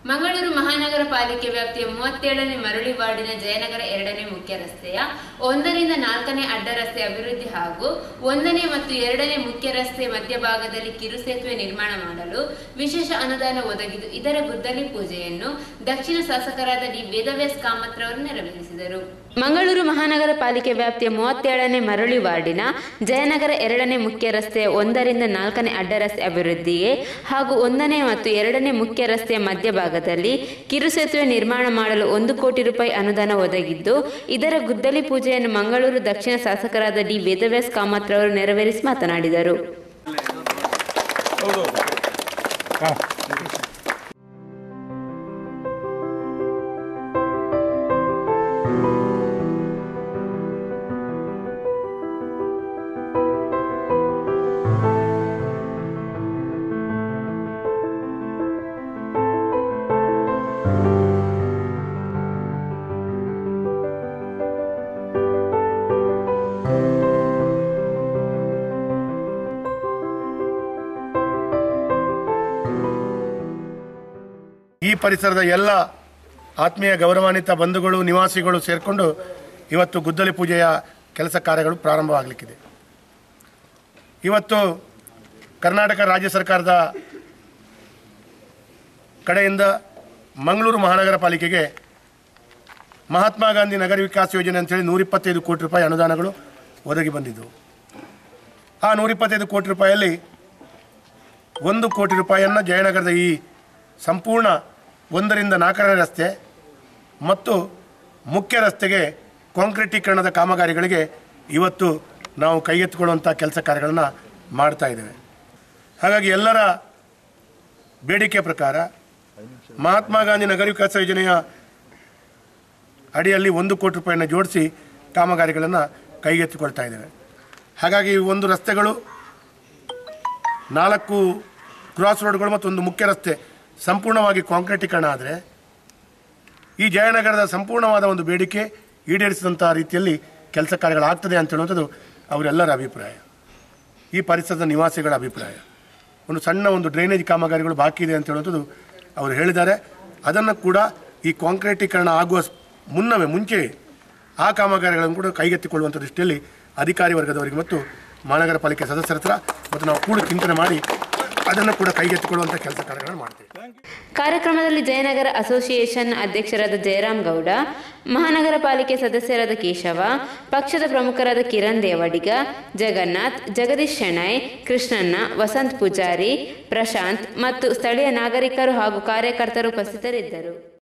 ಮಂಗಳೂರು ಮಹಾನಗರ ಪಾಲಿಕೆ ವ್ಯಾಪ್ತಿಯ ಮೂವತ್ತೇಳನೇ ಮರಳಿ ವಾರ್ಡಿನ ಜಯನಗರ ಎರಡನೇ ಮುಖ್ಯ ರಸ್ತೆಯ ಒಂದರಿಂದ ನಾಲ್ಕನೇ ಅಡ್ಡ ರಸ್ತೆ ಅಭಿವೃದ್ಧಿ ಹಾಗೂ ಒಂದನೇ ಮತ್ತು ಎರಡನೇ ಮುಖ್ಯ ರಸ್ತೆ ಮಧ್ಯಭಾಗದಲ್ಲಿ ಕಿರು ಸೇತುವೆ ನಿರ್ಮಾಣ ಮಾಡಲು ವಿಶೇಷ ಅನುದಾನ ಒದಗಿದ್ದು ಇದರ ಗುದ್ದಲಿ ಪೂಜೆಯನ್ನು ದಕ್ಷಿಣ ಶಾಸಕರಾದ ಡಿ ವೇದವ್ಯಾಸ್ ಕಾಮತ್ ರವರು ನೆರವೇರಿಸಿದರು ಮಂಗಳೂರು ಮಹಾನಗರ ಪಾಲಿಕೆ ವ್ಯಾಪ್ತಿಯ ಮೂವತ್ತೇಳನೇ ಮರಳಿ ವಾರ್ಡಿನ ಜಯನಗರ ಎರಡನೇ ಮುಖ್ಯ ರಸ್ತೆಯ ಒಂದರಿಂದ ನಾಲ್ಕನೇ ಅಡ್ಡ ರಸ್ತೆ ಅಭಿವೃದ್ಧಿಗೆ ಹಾಗೂ ಒಂದನೇ ಮತ್ತು ಎರಡನೇ ಮುಖ್ಯ ರಸ್ತೆಯ ಮಧ್ಯಭಾಗದಲ್ಲಿ ಕಿರು ಸೇತುವೆ ನಿರ್ಮಾಣ ಮಾಡಲು ಒಂದು ಕೋಟಿ ರೂಪಾಯಿ ಅನುದಾನ ಒದಗಿದ್ದು ಇದರ ಗುದ್ದಲಿ ಪೂಜೆಯನ್ನು ಮಂಗಳೂರು ದಕ್ಷಿಣ ಶಾಸಕರಾದ ಡಿ ವೇದವ್ಯಾಸ್ ಕಾಮತ್ ರವರು ನೆರವೇರಿಸಿ ಮಾತನಾಡಿದರು ಈ ಪರಿಸರದ ಎಲ್ಲ ಆತ್ಮೀಯ ಗೌರವಾನ್ವಿತ ಬಂಧುಗಳು ನಿವಾಸಿಗಳು ಸೇರಿಕೊಂಡು ಇವತ್ತು ಗುದ್ದಲಿ ಪೂಜೆಯ ಕೆಲಸ ಕಾರ್ಯಗಳು ಪ್ರಾರಂಭವಾಗಲಿಕ್ಕಿದೆ ಇವತ್ತು ಕರ್ನಾಟಕ ರಾಜ್ಯ ಸರ್ಕಾರದ ಕಡೆಯಿಂದ ಮಂಗಳೂರು ಮಹಾನಗರ ಪಾಲಿಕೆಗೆ ಮಹಾತ್ಮ ಗಾಂಧಿ ನಗರ ವಿಕಾಸ ಯೋಜನೆ ಅಂತೇಳಿ ನೂರಿಪ್ಪತ್ತೈದು ಕೋಟಿ ರೂಪಾಯಿ ಅನುದಾನಗಳು ಒದಗಿ ಬಂದಿದ್ದವು ಆ ನೂರಿಪ್ಪತ್ತೈದು ಕೋಟಿ ರೂಪಾಯಿಯಲ್ಲಿ ಒಂದು ಕೋಟಿ ರೂಪಾಯಿಯನ್ನು ಜಯನಗರದ ಈ ಸಂಪೂರ್ಣ ಒಂದರಿಂದ ನಾಲ್ಕನೇ ರಸ್ತೆ ಮತ್ತು ಮುಖ್ಯ ರಸ್ತೆಗೆ ಕಾಂಕ್ರೀಟೀಕರಣದ ಕಾಮಗಾರಿಗಳಿಗೆ ಇವತ್ತು ನಾವು ಕೈಗೆತ್ತಿಕೊಳ್ಳುವಂಥ ಕೆಲಸ ಕಾರ್ಯಗಳನ್ನು ಮಾಡ್ತಾ ಇದ್ದೇವೆ ಹಾಗಾಗಿ ಎಲ್ಲರ ಬೇಡಿಕೆ ಪ್ರಕಾರ ಮಹಾತ್ಮ ಗಾಂಧಿ ನಗರ ವಿಕಾಸ ಯೋಜನೆಯ ಅಡಿಯಲ್ಲಿ ಒಂದು ಕೋಟಿ ರೂಪಾಯಿಯನ್ನು ಜೋಡಿಸಿ ಕಾಮಗಾರಿಗಳನ್ನು ಕೈಗೆತ್ತಿಕೊಳ್ತಾ ಇದ್ದೇವೆ ಹಾಗಾಗಿ ಈ ಒಂದು ರಸ್ತೆಗಳು ನಾಲ್ಕು ಕ್ರಾಸ್ ರೋಡ್ಗಳು ಮತ್ತು ಒಂದು ಮುಖ್ಯ ರಸ್ತೆ ಸಂಪೂರ್ಣವಾಗಿ ಕಾಂಕ್ರೀಟೀಕರಣ ಆದರೆ ಈ ಜಯನಗರದ ಸಂಪೂರ್ಣವಾದ ಒಂದು ಬೇಡಿಕೆ ಈಡೇರಿಸಿದಂಥ ರೀತಿಯಲ್ಲಿ ಕೆಲಸ ಕಾರ್ಯಗಳಾಗ್ತದೆ ಅಂತ ಹೇಳುವಂಥದ್ದು ಅವರೆಲ್ಲರ ಅಭಿಪ್ರಾಯ ಈ ಪರಿಸರದ ನಿವಾಸಿಗಳ ಅಭಿಪ್ರಾಯ ಒಂದು ಸಣ್ಣ ಒಂದು ಡ್ರೈನೇಜ್ ಕಾಮಗಾರಿಗಳು ಬಾಕಿ ಇದೆ ಅಂತ ಹೇಳುವಂಥದ್ದು ಅವರು ಹೇಳಿದ್ದಾರೆ ಅದನ್ನು ಕೂಡ ಈ ಕಾಂಕ್ರೀಟೀಕರಣ ಆಗುವ ಸ್- ಮುನ್ನವೇ ಮುಂಚೆ ಆ ಕಾಮಗಾರಿಗಳನ್ನು ಕೂಡ ಕೈಗೆತ್ತಿಕೊಳ್ಳುವಂಥ ದೃಷ್ಟಿಯಲ್ಲಿ ಅಧಿಕಾರಿ ವರ್ಗದವರಿಗೆ ಮತ್ತು ಮಹಾನಗರ ಪಾಲಿಕೆ ಸದಸ್ಯರ ಹತ್ರ ಮತ್ತು ನಾವು ಕೂಡ ಚಿಂತನೆ ಮಾಡಿ ಅದನ್ನು ಕೂಡ ಕೈಗೆತ್ತಿಕೊಳ್ಳುವಂಥ ಕೆಲಸ ಕಾರ್ಯಗಳನ್ನು ಮಾಡ್ತೇವೆ ಕಾರ್ಯಕ್ರಮದಲ್ಲಿ ಜಯನಗರ ಅಸೋಸಿಯೇಷನ್ ಅಧ್ಯಕ್ಷರಾದ ಜಯರಾಮ್ ಗೌಡ ಮಹಾನಗರ ಪಾಲಿಕೆ ಸದಸ್ಯರಾದ ಕೇಶವ ಪಕ್ಷದ ಪ್ರಮುಖರಾದ ಕಿರಣ್ ದೇವಡಿಗ ಜಗನ್ನಾಥ್ ಜಗದೀಶ್ ಶೆಣೈ ಕೃಷ್ಣಣ್ಣ ವಸಂತ್ ಪೂಜಾರಿ ಪ್ರಶಾಂತ್ ಮತ್ತು ಸ್ಥಳೀಯ ನಾಗರಿಕರು ಹಾಗೂ ಕಾರ್ಯಕರ್ತರು ಉಪಸ್ಥಿತರಿದ್ದರು